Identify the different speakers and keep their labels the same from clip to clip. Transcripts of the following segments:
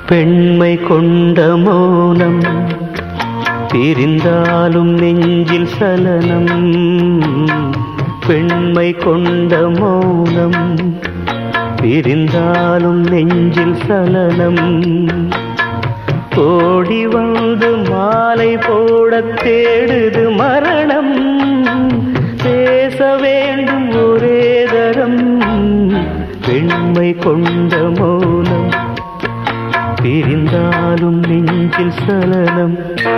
Speaker 1: பெண்மை கொண்ட மௌனம் பிரிந்தாலும் நெஞ்சில் சலனம் பெண்மை கொண்ட மௌனம் பிரிந்தாலும் நெஞ்சில் சலனம் ஓடி வந்து மாலை போடத் தேடுது மரணம் பேச வேண்டும் ஒரே தரம் பெண்மை கொண்ட மௌனம் பிரிந்தாலும் நெஞ்சில் சலனம்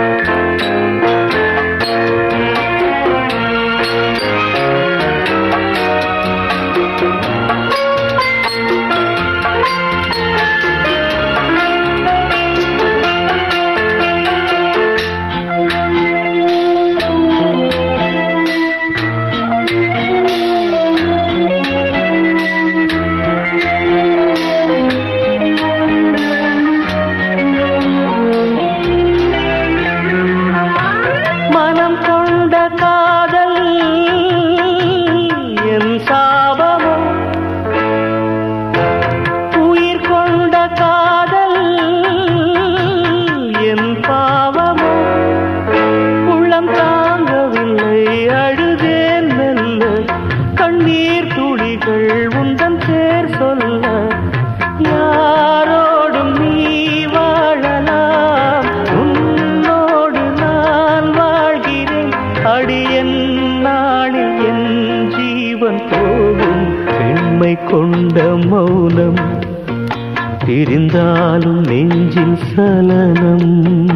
Speaker 1: மனம் கொண்ட காதல் என் சாபமோ உயிர் கொண்ட காதல் என் பாவமோ உள்ளம் தாங்கவில்லை அழுதேன் மெல்ல கண்ணீர் துளிகள் உந்தன் பேர் சொல்ல யாரோடும் நீ வாழலாம் உன்னோடு நான் வாழ்கிறேன் அடியன் நாளில் என் ஜீவன் போகும் பெண்மை கொண்ட மௌனம் பிரிந்தாலும் நெஞ்சில் சலனம்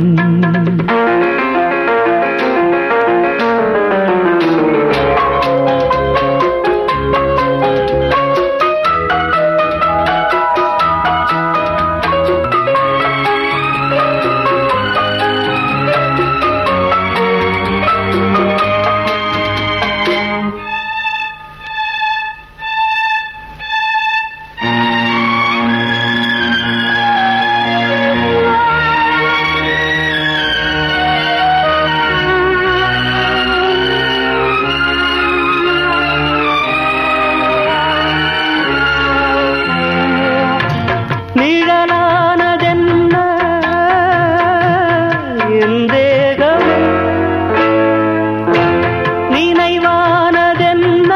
Speaker 1: நிழலானதென்ன என் தேகமே நினைவானதென்ன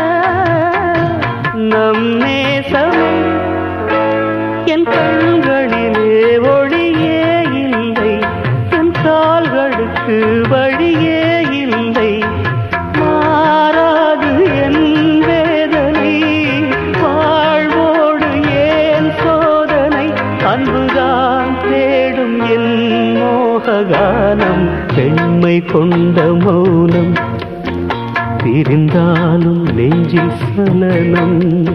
Speaker 1: நம் நேசமே என் கண்களிலே ஒளியே இல்லை என் கால்களுக்கு வழியே இல்லை மாறாது என் வேதனை வாழ்வோடு ஏன் சோதனை அன்புதான் தேடும் என் மோககானம் பெண்மை கொண்ட மௌனம் பிரிந்தாலும் நெஞ்சில் சலனம்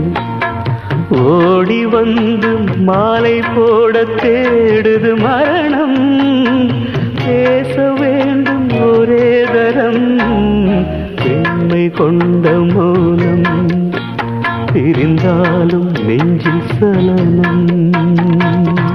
Speaker 1: ஓடி வந்து மாலை போட தேடுது மரணம் பேச வேண்டும் ஒரே தரம் பெண்மை கொண்ட மௌனம் பிரிந்தாலும் நெஞ்சில் சலனம்